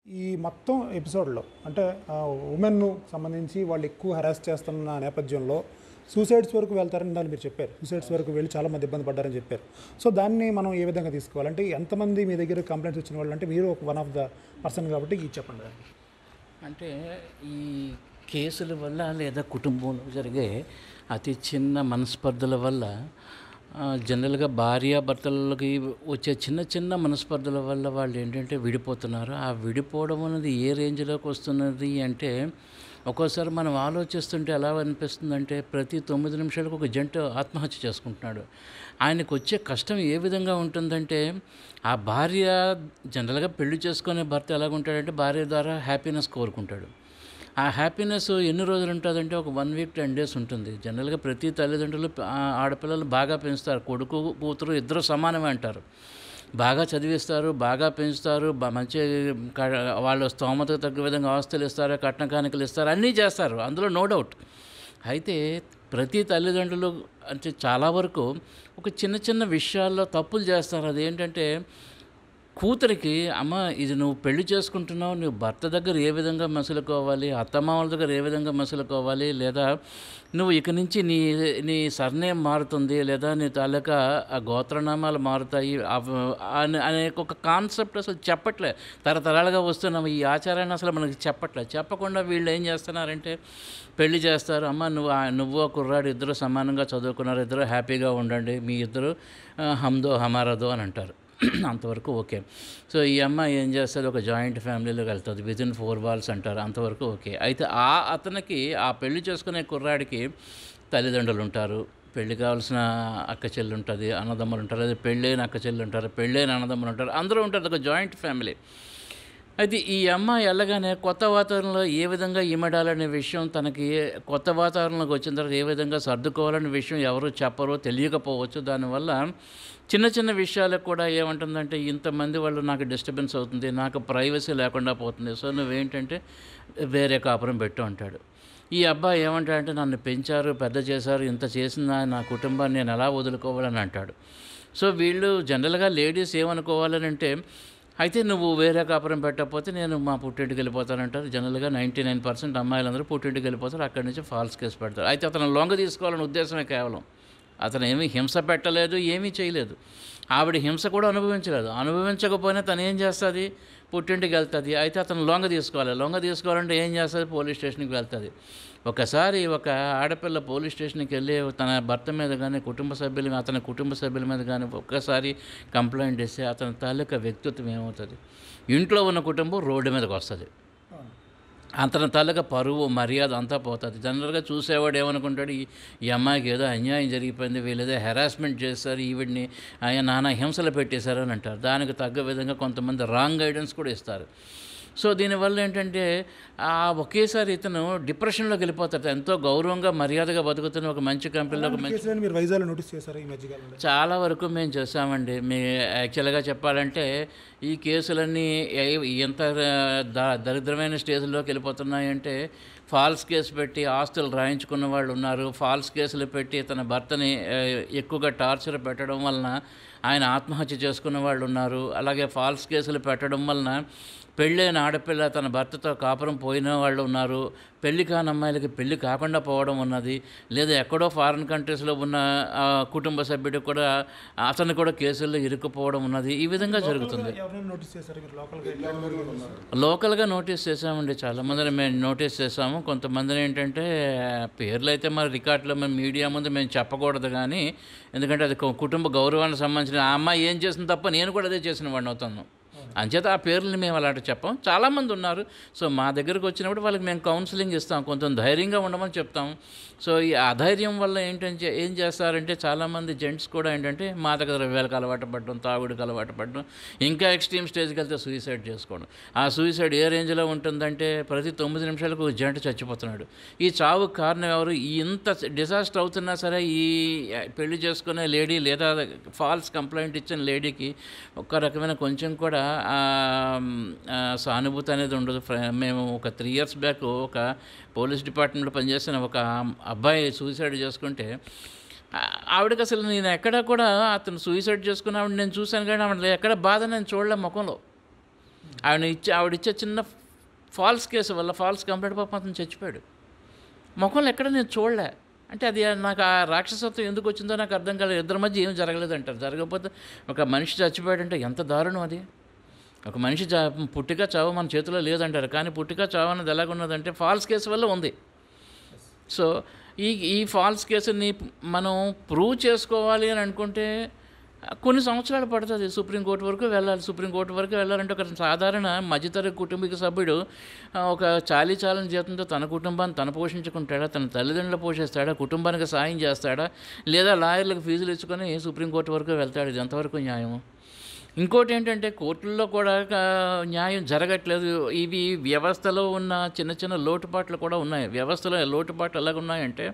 ఈ మొత్తం ఎపిసోడ్లో అంటే ఉమెన్ సంబంధించి వాళ్ళు ఎక్కువ హెరాస్ చేస్తున్న నేపథ్యంలో సూసైడ్స్ వరకు వెళ్తారని దాన్ని మీరు చెప్పారు సూసైడ్స్ వరకు వెళ్ళి చాలా మంది ఇబ్బంది పడ్డారని చెప్పారు సో దాన్ని మనం ఏ విధంగా తీసుకోవాలంటే ఎంతమంది మీ దగ్గర కంప్లైంట్స్ వచ్చిన వాళ్ళు అంటే మీరు ఒక వన్ ఆఫ్ ద పర్సన్ కాబట్టి ఇది చెప్పండి అంటే ఈ కేసుల వల్ల లేదా కుటుంబంలో జరిగే అతి చిన్న మనస్పర్ధల వల్ల ఆ, జనరల్గా భార్యాభర్తలకి వచ్చే చిన్న చిన్న మనస్పర్ధల వల్ల వాళ్ళు ఏంటంటే విడిపోతున్నారు ఆ విడిపోవడం అనేది ఏ రేంజ్లోకి వస్తున్నది అంటే ఒక్కోసారి మనం ఆలోచిస్తుంటే ఎలా అనిపిస్తుందంటే ప్రతి తొమ్మిది నిమిషాలకు ఒక జంట ఆత్మహత్య చేసుకుంటున్నాడు ఆయనకు వచ్చే కష్టం ఏ విధంగా ఉంటుందంటే ఆ భార్య జనరల్గా పెళ్లి చేసుకునే భర్త ఎలాగుంటాడంటే భార్య ద్వారా హ్యాపీనెస్ కోరుకుంటాడు ఆ హ్యాపీనెస్ ఎన్ని రోజులు ఉంటుందంటే ఒక వన్ వీక్ టెన్ డేస్ ఉంటుంది జనరల్గా ప్రతి తల్లిదండ్రులు ఆ ఆడపిల్లలు బాగా పెంచుతారు కొడుకు కూతురు ఇద్దరు సమానమే అంటారు బాగా చదివిస్తారు బాగా పెంచుతారు బా- మంచి క- వాళ్ళ స్తోమతకు తగ్గ విధంగా ఆస్తులు ఇస్తారు కట్న కానుకలు ఇస్తారు అన్నీ చేస్తారు అందులో నో డౌట్ అయితే ప్రతి తల్లిదండ్రులు అంటే చాలా వరకు ఒక చిన్న చిన్న విషయాల్లో తప్పులు చేస్తారు అదేంటంటే కూతురికి అమ్మ ఇది నువ్వు పెళ్లి చేసుకుంటున్నావు నువ్వు భర్త దగ్గర ఏ విధంగా మసులుకోవాలి అత్తమామల దగ్గర ఏ విధంగా మసులుకోవాలి లేదా నువ్వు ఇక నుంచి నీ నీ సర్నేమ్ మారుతుంది లేదా నీ తాలూకా ఆ గోత్రనామాలు మారుతాయి అవ- అనే అనే ఒక కాన్సెప్ట్ అసలు చెప్పట్లే తరతరాలుగా వస్తున్నాం ఈ ఆచారాన్ని అసలు మనకి చెప్పట్లే చెప్పకుండా వీళ్ళు ఏం చేస్తున్నారంటే పెళ్లి చేస్తారు అమ్మ నువ్వు ఆ- నువ్వు ఆ కుర్రాడు ఇద్దరు సమానంగా చదువుకున్నారు ఇద్దరు హ్యాపీగా ఉండండి మీ ఇద్దరు ఆ, హమ్దో హమారదో అని అంటారు అంతవరకు ఓకే సో ఈ అమ్మాయి ఏం చేస్తుంది ఒక జాయింట్ ఫ్యామిలీలోకి వెళ్తుంది విత్ ఇన్ ఫోర్ వాల్స్ అంటారు అంతవరకు ఓకే అయితే ఆ అతనికి ఆ పెళ్లి చేసుకునే కుర్రాడికి తల్లిదండ్రులు ఉంటారు పెళ్లి కావాల్సిన అక్క చెల్లి ఉంటుంది అన్నదమ్ములు ఉంటారు అదే పెళ్ళైన అక్క చెల్లి ఉంటారు పెళ్ళైన అన్నదమ్ములు ఉంటారు అందరూ ఉంటారు ఒక జాయింట్ ఫ్యామిలీ అయితే ఈ అమ్మాయి వెళ్ళగానే కొత్త వాతావరణంలో ఏ విధంగా ఇమడాలనే విషయం తనకి కొత్త వాతావరణంలోకి వచ్చిన తర్వాత ఏ విధంగా సర్దుకోవాలనే విషయం ఎవరు చెప్పరో తెలియకపోవచ్చు దానివల్ల చిన్న చిన్న విషయాలకు కూడా ఏమంటుందంటే ఇంతమంది వాళ్ళు నాకు డిస్టర్బెన్స్ అవుతుంది నాకు ప్రైవసీ లేకుండా పోతుంది సో నువ్వేంటంటే వేరే కాపురం పెట్టు అంటాడు ఈ అబ్బాయి ఏమంటాడంటే నన్ను పెంచారు పెద్ద చేశారు ఇంత చేసిన నా కుటుంబాన్ని నేను ఎలా వదులుకోవాలని అంటాడు సో వీళ్ళు జనరల్గా లేడీస్ ఏమనుకోవాలని అంటే అయితే నువ్వు వేరే కాపురం పెట్టకపోతే నేను మా పుట్టింటికి వెళ్ళిపోతానంటారు జనరల్గా నైంటీ నైన్ పర్సెంట్ అమ్మాయిలందరూ పుట్టింటికి వెళ్ళిపోతారు అక్కడి నుంచి ఫాల్స్ కేసు పెడతారు అయితే అతను లొంగ తీసుకోవాలనే ఉద్దేశమే కేవలం అతను ఏమీ హింస పెట్టలేదు ఏమీ చేయలేదు ఆవిడ హింస కూడా అనుభవించలేదు అనుభవించకపోయినా తను ఏం చేస్తుంది పుట్టింటికి వెళ్తుంది అయితే అతను లొంగ తీసుకోవాలి లొంగ తీసుకోవాలంటే ఏం చేస్తుంది పోలీస్ స్టేషన్కి వెళ్తుంది ఒకసారి ఒక ఆడపిల్ల పోలీస్ స్టేషన్కి వెళ్ళి తన భర్త మీద కానీ కుటుంబ సభ్యుల మీద అతని కుటుంబ సభ్యుల మీద కానీ ఒక్కసారి కంప్లైంట్ ఇస్తే అతని తాలూకా వ్యక్తిత్వం ఏమవుతుంది ఇంట్లో ఉన్న కుటుంబం రోడ్డు మీదకి వస్తుంది అతని తాలూకా పరువు మర్యాద అంతా పోతుంది జనరల్గా చూసేవాడు ఏమనుకుంటాడు ఈ ఈ అమ్మాయికి ఏదో అన్యాయం జరిగిపోయింది వీళ్ళు ఏదో హెరాస్మెంట్ చేస్తారు ఈవిడ్ని ఆయన నానా హింసలు పెట్టేశారు అని అంటారు దానికి తగ్గ విధంగా కొంతమంది రాంగ్ గైడెన్స్ కూడా ఇస్తారు సో దీనివల్ల ఏంటంటే ఆ ఒకేసారి ఇతను డిప్రెషన్లోకి వెళ్ళిపోతాడు ఎంతో గౌరవంగా మర్యాదగా బతుకుతున్న ఒక మంచి కంపెనీలో ఒక మంచి కేసులని మీరు వైజాగ్లో నోటీస్ చేశారు ఈ మధ్యకాలంలో చాలా వరకు మేము చేసామండి మీ యాక్చువల్గా చెప్పాలంటే ఈ కేసులన్నీ ఏ- ఎంత ద- దరిద్రమైన స్టేజ్లోకి వెళ్ళిపోతున్నాయంటే ఫాల్స్ కేసు పెట్టి ఆస్తులు రాయించుకున్న వాళ్ళు ఉన్నారు ఫాల్స్ కేసులు పెట్టి తన భర్తని ఆ, ఎక్కువగా టార్చర్ పెట్టడం వలన ఆయన ఆత్మహత్య చేసుకున్న వాళ్ళు ఉన్నారు అలాగే ఫాల్స్ కేసులు పెట్టడం వలన పెళ్ళైన ఆడపిల్ల తన భర్తతో కాపురం పోయిన వాళ్ళు ఉన్నారు పెళ్లి కాని అమ్మాయిలకి పెళ్లి కాకుండా పోవడం ఉన్నది లేదా ఎక్కడో ఫారిన్ కంట్రీస్లో ఉన్న ఆ, కుటుంబ సభ్యుడు కూడా అతను కూడా కేసుల్లో ఇరుక్కుపోవడం ఉన్నది ఈ విధంగా జరుగుతుంది ఎవరైనా నోటీస్ చేశారు మీరు లోకల్గా ఎట్లా లోకల్గా నోటీస్ చేసామండి చాలామందిని మేము నోటీస్ చేసాము కొంతమందిని ఏంటంటే పేర్లు అయితే మరి రికార్డులో మేము మీడియా ముందు మేము చెప్పకూడదు కానీ ఎందుకంటే అది కు- కుటుంబ గౌరవానికి సంబంధించిన ఆ అమ్మాయి ఏం చేసింది తప్ప నేను కూడా అదే చేసిన వాడిని అవుతాను అంచేత ఆ పేర్లని మేము అలాంటి చెప్పాం చాలామంది ఉన్నారు సో మా దగ్గరకు వచ్చినప్పుడు వాళ్ళకి మేము కౌన్సిలింగ్ ఇస్తాం కొంచెం ధైర్యంగా ఉండమని చెప్తాం సో ఈ అధైర్యం వల్ల ఏంటంటే ఏం చేస్తారంటే చాలామంది జెంట్స్ కూడా ఏంటంటే మా దగ్గర ద్రవ్యాలకు అలవాటు పడడం తాగుడికి అలవాటు పడడం ఇంకా ఎక్స్ట్రీమ్ స్టేజ్కి వెళ్తే సూసైడ్ చేసుకోవడం ఆ సూసైడ్ ఏ రేంజ్లో ఉంటుందంటే ప్రతి తొమ్మిది నిమిషాలకు ఒక జంట చచ్చిపోతున్నాడు ఈ చావు కారణం ఎవరు ఈ ఇంత డిజాస్టర్ అవుతున్నా సరే ఈ పెళ్లి చేసుకునే లేడీ లేదా ఫాల్స్ కంప్లైంట్ ఇచ్చిన లేడీకి ఒక రకమైన కొంచెం కూడా ఆ, ఆ, సానుభూతి అనేది ఉండదు ఫ్ర- మేము ఒక త్రీ ఇయర్స్ బ్యాక్ ఒక పోలీస్ డిపార్ట్మెంట్లో పనిచేసిన ఒక అబ్బాయి సూసైడ్ చేసుకుంటే ఆ- ఆవిడకి అసలు నేను ఎక్కడ కూడా అతను సూసైడ్ చేసుకున్న ఆవిడ నేను చూశాను కానీ ఆవిడ ఎక్కడ బాధ నేను చూడలే ముఖంలో ఆవిడ ఇచ్చే ఆవిడ ఇచ్చే చిన్న ఫాల్స్ కేసు వల్ల ఫాల్స్ కంప్లైంట్ పాపం అతను చచ్చిపోయాడు ముఖంలో ఎక్కడ నేను చూడలే అంటే అది నాకు ఆ రాక్షసత్వం ఎందుకు వచ్చిందో నాకు అర్థం కాలేదు ఇద్దరి మధ్య ఏం జరగలేదు అంటారు జరగకపోతే ఒక మనిషి చచ్చిపోయాడంటే ఎంత దారుణం అది ఒక మనిషి చా పుట్టిక చావు మన చేతిలో లేదంటారు కానీ పుట్టిక చావు అన్నది ఎలాగున్నదంటే ఫాల్స్ కేసు వల్ల ఉంది సో ఈ ఈ ఫాల్స్ కేసుని మనం ప్రూవ్ చేసుకోవాలి అని అనుకుంటే కొన్ని సంవత్సరాలు పడుతుంది సుప్రీంకోర్టు వరకు వెళ్ళాలి సుప్రీంకోర్టు వరకు వెళ్ళాలంటే ఒక సాధారణ మధ్యతరగతి కుటుంబిక సభ్యుడు ఆ, ఒక చాలీ చాలని జీతంతో తన కుటుంబాన్ని తను పోషించుకుంటాడా తన తల్లిదండ్రులు పోషిస్తాడా కుటుంబానికి సాయం చేస్తాడా లేదా లాయర్లకు ఫీజులు ఇచ్చుకొని సుప్రీంకోర్టు వరకు వెళ్తాడు ఇది ఎంతవరకు న్యాయం ఇంకోటి ఏంటంటే కోర్టుల్లో కూడా ఆ, న్యాయం జరగట్లేదు ఇవి వ్యవస్థలో ఉన్న చిన్న చిన్న లోటుపాట్లు కూడా ఉన్నాయి వ్యవస్థలో లోటుపాట్లు ఎలాగున్నాయంటే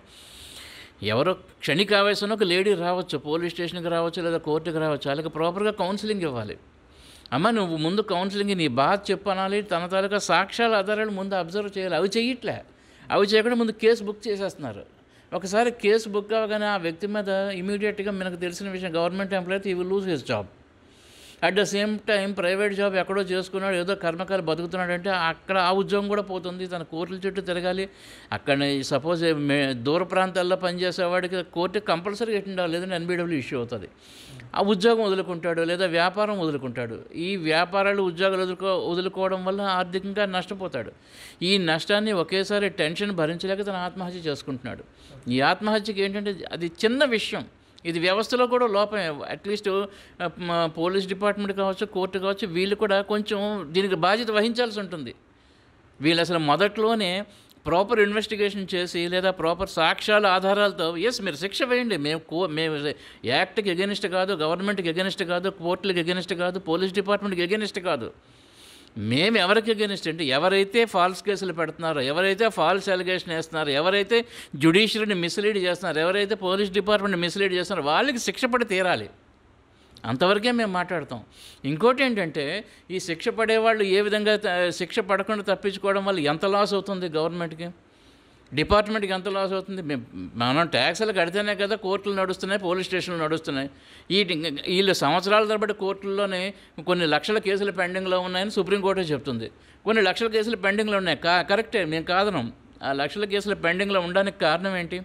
ఎవరో క్షణిక ఆవేశంలో ఒక లేడీ రావచ్చు పోలీస్ స్టేషన్కి రావచ్చు లేదా కోర్టుకి రావచ్చు వాళ్ళకి ప్రాపర్గా కౌన్సిలింగ్ ఇవ్వాలి అమ్మ నువ్వు ముందు కౌన్సిలింగ్ నీ బాధ చెప్పనాలి తన తాలూకా సాక్ష్యాల ఆధారాలు ముందు అబ్జర్వ్ చేయాలి అవి చెయ్యట్లే అవి చేయకుండా ముందు కేసు బుక్ చేసేస్తున్నారు ఒకసారి కేసు బుక్ అవ్వగానే ఆ వ్యక్తి మీద ఇమీడియట్గా మనకు తెలిసిన విషయం గవర్నమెంట్ ఎంప్లాయీ ఈ will lose his job at the same time private job ఎక్కడో చేసుకున్నాడు ఏదో కర్మకాలు బతుకుతున్నాడంటే అక్కడ ఆ ఉద్యోగం కూడా పోతుంది తన కోర్టుల చుట్టూ తిరగాలి అక్కడ సపోజ్ దూర ప్రాంతాల్లో పనిచేసేవాడికి కోర్టు కంపల్సరీ ఉండాలి లేదంటే ఎన్బిడబ్ల్యూ ఇష్యూ అవుతుంది ఆ ఉద్యోగం వదులుకుంటాడు లేదా వ్యాపారం వదులుకుంటాడు ఈ వ్యాపారాలు ఉద్యోగాలు వదులుకో వదులుకోవడం వల్ల ఆర్థికంగా నష్టపోతాడు ఈ నష్టాన్ని ఒకేసారి టెన్షన్ భరించలేక తన ఆత్మహత్య చేసుకుంటున్నాడు ఈ ఆత్మహత్యకి ఏంటంటే అది చిన్న విషయం ఇది వ్యవస్థలో కూడా లోపమే అట్లీస్ట్ పోలీస్ డిపార్ట్మెంట్ కావచ్చు కోర్టు కావచ్చు వీళ్ళు కూడా కొంచెం దీనికి బాధ్యత వహించాల్సి ఉంటుంది వీళ్ళు అసలు మొదట్లోనే ప్రాపర్ ఇన్వెస్టిగేషన్ చేసి లేదా ప్రాపర్ సాక్ష్యాల ఆధారాలతో ఎస్ మీరు శిక్ష వేయండి మేము కో మేము యాక్ట్కి ఎగెనిస్ట్ కాదు గవర్నమెంట్కి ఎగెనిస్ట్ కాదు కోర్టులకు ఎగెనిస్ట్ కాదు పోలీస్ డిపార్ట్మెంట్కి ఎగెనిస్ట్ కాదు మేము ఎవరికి అగేనిస్ట్ అంటే ఎవరైతే ఫాల్స్ కేసులు పెడుతున్నారో ఎవరైతే ఫాల్స్ అలిగేషన్ వేస్తున్నారో ఎవరైతే జ్యుడిషియరీని మిస్లీడ్ చేస్తున్నారో ఎవరైతే పోలీస్ డిపార్ట్మెంట్ మిస్లీడ్ చేస్తున్నారో వాళ్ళకి శిక్ష పడి తీరాలి అంతవరకే మేము మాట్లాడతాం ఇంకోటి ఏంటంటే ఈ శిక్ష పడేవాళ్ళు ఏ విధంగా త- శిక్ష పడకుండా తప్పించుకోవడం వల్ల ఎంత లాస్ అవుతుంది గవర్నమెంట్కి డిపార్ట్మెంట్కి ఎంత లాస్ అవుతుంది మేము మనం ట్యాక్సులు కడితేనే కదా కోర్టులు నడుస్తున్నాయి పోలీస్ స్టేషన్లు నడుస్తున్నాయి ఈ వీళ్ళు సంవత్సరాల తరబడి కోర్టుల్లోనే కొన్ని లక్షల కేసులు పెండింగ్లో ఉన్నాయని సుప్రీంకోర్టే చెప్తుంది కొన్ని లక్షల కేసులు పెండింగ్లో ఉన్నాయి కా కరెక్టే మేము కాదనం ఆ లక్షల కేసులు పెండింగ్లో ఉండడానికి కారణం ఏంటి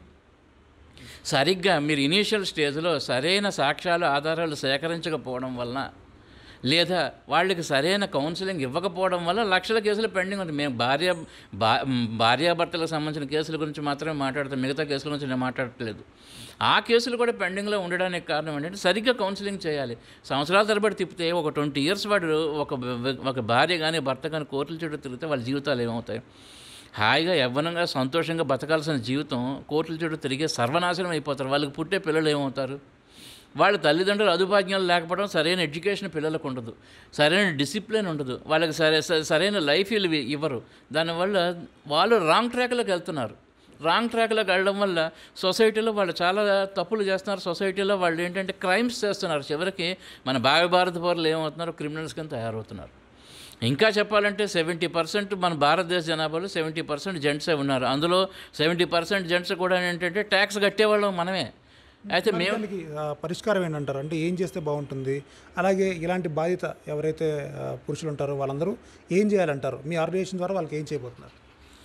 సరిగ్గా మీరు ఇనీషియల్ స్టేజ్లో సరైన సాక్ష్యాలు ఆధారాలు సేకరించకపోవడం వలన లేదా వాళ్ళకి సరైన కౌన్సిలింగ్ ఇవ్వకపోవడం వల్ల లక్షల కేసులు పెండింగ్ ఉంది మేము భార్య భా భార్యాభర్తలకు సంబంధించిన కేసుల గురించి మాత్రమే మాట్లాడతాం మిగతా కేసుల గురించి నేను మాట్లాడట్లేదు ఆ కేసులు కూడా పెండింగ్లో ఉండడానికి కారణం ఏంటంటే సరిగ్గా కౌన్సిలింగ్ చేయాలి సంవత్సరాల తరబడి తిప్పితే ఒక ట్వంటీ ఇయర్స్ వాడు ఒక ఒక భార్య కానీ భర్త కానీ కోర్టుల చుట్టూ తిరిగితే వాళ్ళ జీవితాలు ఏమవుతాయి హాయిగా యవ్వనంగా సంతోషంగా బతకాల్సిన జీవితం కోర్టుల చుట్టూ తిరిగే సర్వనాశనం అయిపోతారు వాళ్ళకి పుట్టే పిల్లలు ఏమవుతారు వాళ్ళ తల్లిదండ్రులు అదుపాజ్ఞాలు లేకపోవడం సరైన ఎడ్యుకేషన్ పిల్లలకు ఉండదు సరైన డిసిప్లిన్ ఉండదు వాళ్ళకి సరే స- సరైన లైఫ్ వీళ్ళు ఇవ్వరు దానివల్ల వాళ్ళు రాంగ్ ట్రాక్లోకి వెళ్తున్నారు రాంగ్ ట్రాక్లోకి వెళ్ళడం వల్ల సొసైటీలో వాళ్ళు చాలా తప్పులు చేస్తున్నారు సొసైటీలో వాళ్ళు ఏంటంటే క్రైమ్స్ చేస్తున్నారు చివరికి మన భావి భారత పౌరులు ఏమవుతున్నారు క్రిమినల్స్ కింద తయారవుతున్నారు ఇంకా చెప్పాలంటే సెవెంటీ పర్సెంట్ మన భారతదేశ జనాభాలో సెవెంటీ పర్సెంట్ జెంట్సే ఉన్నారు అందులో సెవెంటీ పర్సెంట్ జెంట్స్ కూడా ఏంటంటే ట్యాక్స్ కట్టేవాళ్ళం మనమే అయితే మేము దానికి ఆ, పరిష్కారం ఏంటంటారు అంటే ఏం చేస్తే బాగుంటుంది అలాగే ఇలాంటి బాధ్యత ఎవరైతే ఆ, పురుషులు ఉంటారో వాళ్ళందరూ ఏం చేయాలంటారు మీ ఆర్గనైజేషన్ ద్వారా వాళ్ళకి ఏం చేయబోతున్నారు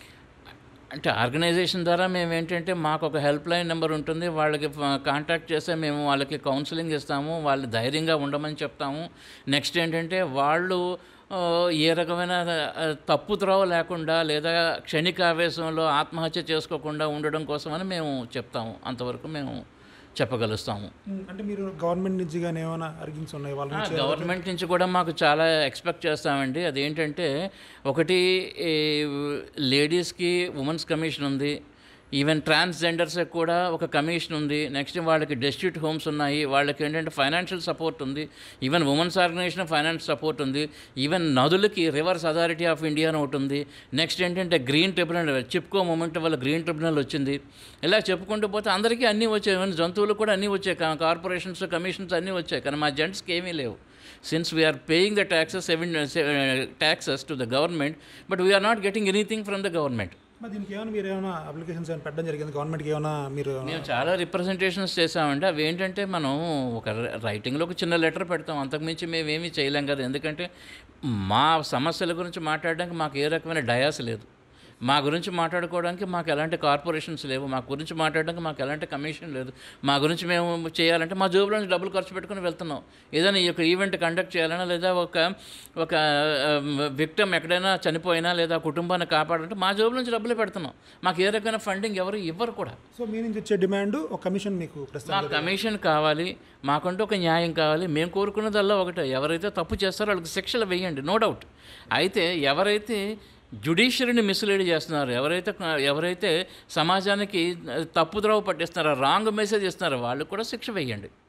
అంటే ఆర్గనైజేషన్ ద్వారా మేము ఏంటంటే మాకు ఒక హెల్ప్ లైన్ నెంబర్ ఉంటుంది వాళ్ళకి ఫ- కాంటాక్ట్ చేస్తే మేము వాళ్ళకి కౌన్సిలింగ్ ఇస్తాము వాళ్ళు ధైర్యంగా ఉండమని చెప్తాము నెక్స్ట్ ఏంటంటే వాళ్ళు ఆ, ఏ రకమైన ఆ, తప్పు త్రోవ లేకుండా లేదా క్షణిక ఆవేశంలో ఆత్మహత్య చేసుకోకుండా ఉండడం కోసమని మేము చెప్తాము అంతవరకు మేము చెప్పగలుస్తాము అంటే మీరు గవర్నమెంట్ నుంచి కానీ ఏమైనా అర్గించి ఉన్నాయి వాళ్ళ ఆ, నుంచి గవర్నమెంట్ నుంచి కూడా మాకు చాలా ఎక్స్పెక్ట్ చేస్తామండి అదేంటంటే ఒకటి ఈ లేడీస్కి ఉమెన్స్ కమిషన్ ఉంది ఈవెన్ ట్రాన్స్జెండర్స్కి కూడా ఒక కమిషన్ ఉంది నెక్స్ట్ వాళ్ళకి డెస్ట్యూట్ హోమ్స్ ఉన్నాయి వాళ్ళకి ఏంటంటే ఫైనాన్షియల్ సపోర్ట్ ఉంది even womens organisation finance support ఉంది ఈవెన్ నదులకి రివర్స్ అథారిటీ ఆఫ్ ఇండియా అని ఒకటి ఉంది నెక్స్ట్ ఏంటంటే గ్రీన్ ట్రిబ్యునల్ చిప్కో మూమెంట్ వల్ల గ్రీన్ ట్రిబ్యునల్ వచ్చింది ఇలా చెప్పుకుంటూ పోతే అందరికీ అన్నీ వచ్చాయి ఈవెన్ జంతువులకు కూడా అన్నీ వచ్చాయి కా- కార్పొరేషన్స్ కమిషన్స్ అన్నీ వచ్చాయి కానీ మా జెంట్స్కి ఏమీ లేవు since we're paying the taxes seven taxes to the government but we're not getting anything from the government మరి దీనికి ఏమైనా మీరు ఏమైనా అప్లికేషన్స్ ఏమైనా పెట్టడం జరిగింది గవర్నమెంట్కి ఏమైనా మీరు మేము చాలా రిప్రజెంటేషన్స్ చేసామండి అవి ఏంటంటే మనం ఒక రైటింగ్లో ఒక చిన్న లెటర్ పెడతాం అంతకుమించి మేము ఏమీ చేయలేం కదా ఎందుకంటే మా సమస్యల గురించి మాట్లాడడానికి మాకు ఏ రకమైన డయాస్ లేదు మా గురించి మాట్లాడుకోవడానికి మాకు ఎలాంటి కార్పొరేషన్స్ లేవు మా గురించి మాట్లాడడానికి మాకు ఎలాంటి కమిషన్ లేదు మా గురించి మేము చేయాలంటే మా జోబులో నుంచి డబ్బులు ఖర్చు పెట్టుకుని వెళ్తున్నాం ఏదైనా ఈ యొక్క ఈవెంట్ కండక్ట్ చేయాలన్నా లేదా ఒక ఒక విక్టమ్ ఎక్కడైనా చనిపోయినా లేదా కుటుంబాన్ని కాపాడాలంటే మా జోబుల నుంచి డబ్బులే పెడుతున్నాం మాకు ఏ రకమైన ఫండింగ్ ఎవరు ఇవ్వరు కూడా సో మీ నుంచి వచ్చే డిమాండ్ ఒక కమిషన్ మీకు ప్రస్తుతం మాకు కమిషన్ కావాలి మాకంటూ ఒక న్యాయం కావాలి మేము కోరుకున్నదల్లా ఒకటే ఎవరైతే తప్పు చేస్తారో వాళ్ళకి శిక్షలు వేయండి నో డౌట్ అయితే ఎవరైతే జుడిషియరీని మిస్లీడ్ చేస్తున్నారు ఎవరైతే ఎవరైతే సమాజానికి తప్పుద్రోవ పట్టిస్తున్నారో రాంగ్ మెసేజ్ ఇస్తున్నారో వాళ్ళకి కూడా శిక్ష వేయండి